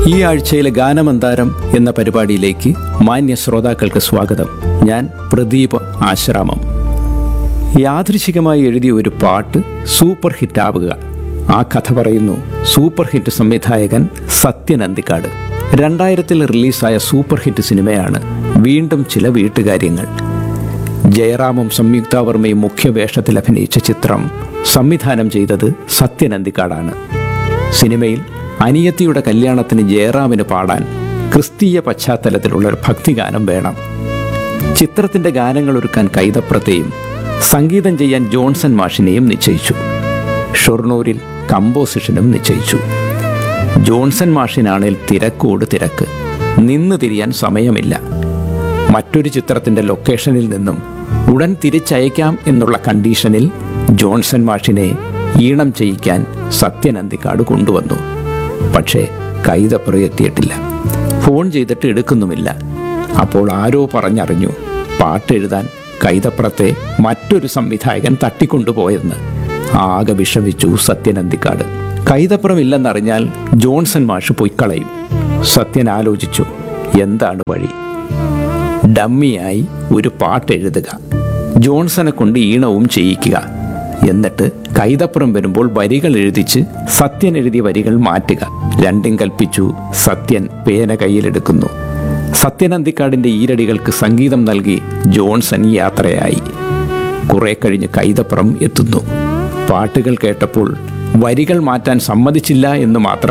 ഈ ആഴ്ചയിലെ ഗാനമന്താരം എന്ന പരിപാടിയിലേക്ക് മാന്യ ശ്രോതാക്കൾക്ക് സ്വാഗതം ഞാൻ പ്രദീപ് ആശ്രാമം യാദൃശികമായി എഴുതിയ ഒരു പാട്ട് സൂപ്പർ ഹിറ്റാവുക ആ കഥ പറയുന്നു സൂപ്പർ ഹിറ്റ് സംവിധായകൻ സത്യൻ അന്തിക്കാട് രണ്ടായിരത്തിൽ റിലീസായ സൂപ്പർ ഹിറ്റ് സിനിമയാണ് വീണ്ടും ചില വീട്ടുകാര്യങ്ങൾ ജയറാമും സംയുക്ത വർമ്മയും മുഖ്യ വേഷത്തിൽ അഭിനയിച്ച ചിത്രം സംവിധാനം ചെയ്തത് സത്യൻ അന്തിക്കാടാണ് സിനിമയിൽ അനിയത്തിയുടെ കല്യാണത്തിന് ജയറാമിന് പാടാൻ ക്രിസ്തീയ പശ്ചാത്തലത്തിലുള്ള ഒരു ഭക്തിഗാനം വേണം ചിത്രത്തിന്റെ ഗാനങ്ങൾ ഒരുക്കാൻ കൈതപ്രത്തെയും സംഗീതം ചെയ്യാൻ ജോൺസൺ മാഷിനെയും നിശ്ചയിച്ചു ഷൊർണൂരിൽ കമ്പോസിഷനും നിശ്ചയിച്ചു ജോൺസൺ മാഷിനാണേൽ തിരക്കോട് തിരക്ക് നിന്ന് തിരിയാൻ സമയമില്ല മറ്റൊരു ചിത്രത്തിന്റെ ലൊക്കേഷനിൽ നിന്നും ഉടൻ തിരിച്ചയക്കാം എന്നുള്ള കണ്ടീഷനിൽ ജോൺസൺ മാഷിനെ ഈണം ചെയ്യിക്കാൻ സത്യനന്ദിക്കാട് കൊണ്ടുവന്നു പക്ഷേ കൈതപ്പുറ എത്തിയിട്ടില്ല ഫോൺ ചെയ്തിട്ട് എടുക്കുന്നുമില്ല അപ്പോൾ ആരോ പറഞ്ഞറിഞ്ഞു പാട്ടെഴുതാൻ കൈതപ്പുറത്തെ മറ്റൊരു സംവിധായകൻ തട്ടിക്കൊണ്ടുപോയെന്ന് ആകെ വിഷമിച്ചു സത്യനന്ദിക്കാട് കൈതപ്പുറം ഇല്ലെന്നറിഞ്ഞാൽ ജോൺസൺ മാഷ് പൊയ്ക്കളയും സത്യൻ ആലോചിച്ചു എന്താണ് വഴി ഡമ്മിയായി ഒരു പാട്ട് എഴുതുക ജോൺസനെ കൊണ്ട് ഈണവും ചെയ്യിക്കുക എന്നിട്ട് കൈതപ്പുറം വരുമ്പോൾ വരികൾ എഴുതിച്ച് സത്യൻ എഴുതിയ വരികൾ മാറ്റുക രണ്ടും കൽപ്പിച്ചു സത്യൻ പേന കയ്യിലെടുക്കുന്നു സത്യനന്ദിക്കാടിന്റെ ഈരടികൾക്ക് സംഗീതം നൽകി ജോൺസൺ യാത്രയായി കുറെ കഴിഞ്ഞ് കൈതപ്പുറം എത്തുന്നു പാട്ടുകൾ കേട്ടപ്പോൾ വരികൾ മാറ്റാൻ സമ്മതിച്ചില്ല എന്ന് മാത്രം